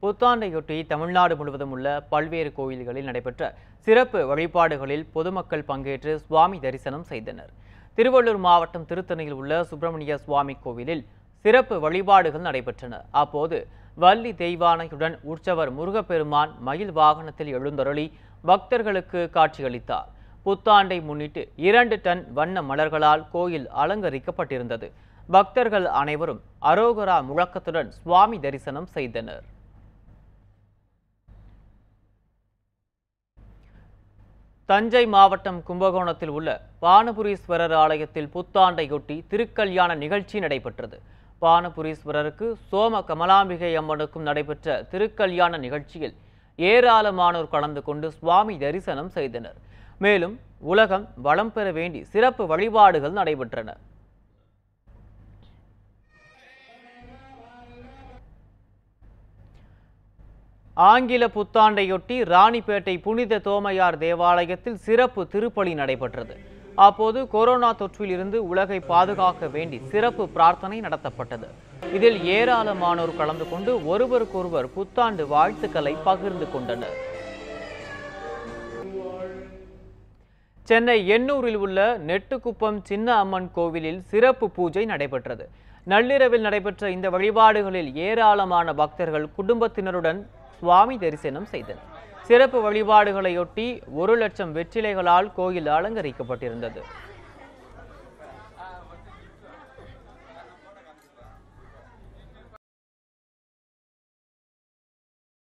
புத்தாண்டையொட்டி தமிழ்நாடு முழுவதும் உள்ள பல்வேறு கோயில்களில் நடைபெற்ற சிறப்பு வழிபாடுகளில் பொதுமக்கள் பங்கேற்று சுவாமி தரிசனம் செய்தனர் திருவள்ளூர் மாவட்டம் திருத்தணியில் உள்ள சுப்பிரமணிய சுவாமி கோவிலில் சிறப்பு வழிபாடுகள் நடைபெற்றன அப்போது வள்ளி தெய்வானையுடன் உற்சவர் முருகப்பெருமான் மயில் வாகனத்தில் எழுந்தருளி பக்தர்களுக்கு காட்சியளித்தார் புத்தாண்டை முன்னிட்டு இரண்டு டன் வண்ண மலர்களால் கோயில் அலங்கரிக்கப்பட்டிருந்தது பக்தர்கள் அனைவரும் அரோகரா முழக்கத்துடன் சுவாமி தரிசனம் செய்தனர் தஞ்சை மாவட்டம் கும்பகோணத்தில் உள்ள பானபுரீஸ்வரர் ஆலயத்தில் புத்தாண்டையொட்டி திருக்கல்யாண நிகழ்ச்சி நடைபெற்றது பானபுரீஸ்வரருக்கு சோம கமலாம்பிகை அம்மனுக்கும் நடைபெற்ற திருக்கல்யாண நிகழ்ச்சியில் ஏராளமானோர் கலந்து கொண்டு சுவாமி தரிசனம் செய்தனர் மேலும் உலகம் வளம் பெற வேண்டி சிறப்பு வழிபாடுகள் நடைபெற்றன ஆங்கில புத்தாண்டையொட்டி ராணிப்பேட்டை புனித தோமையார் தேவாலயத்தில் சிறப்பு திருப்பலி நடைபெற்றது அப்போது கொரோனா தொற்றில் இருந்து உலகை பாதுகாக்க வேண்டி சிறப்பு பிரார்த்தனை நடத்தப்பட்டது இதில் ஏராளமானோர் கலந்து கொண்டு ஒருவருக்கொருவர் புத்தாண்டு வாழ்த்துக்களை பகிர்ந்து கொண்டனர் சென்னை எண்ணூரில் உள்ள நெட்டுக்குப்பம் சின்ன அம்மன் கோவிலில் சிறப்பு பூஜை நடைபெற்றது நள்ளிரவில் நடைபெற்ற இந்த வழிபாடுகளில் ஏராளமான பக்தர்கள் குடும்பத்தினருடன் சுவாமி தரிசனம் செய்தனர் சிறப்பு வழிபாடுகளையொட்டி ஒரு லட்சம் வெற்றிலைகளால் கோயில் அலங்கரிக்கப்பட்டிருந்தது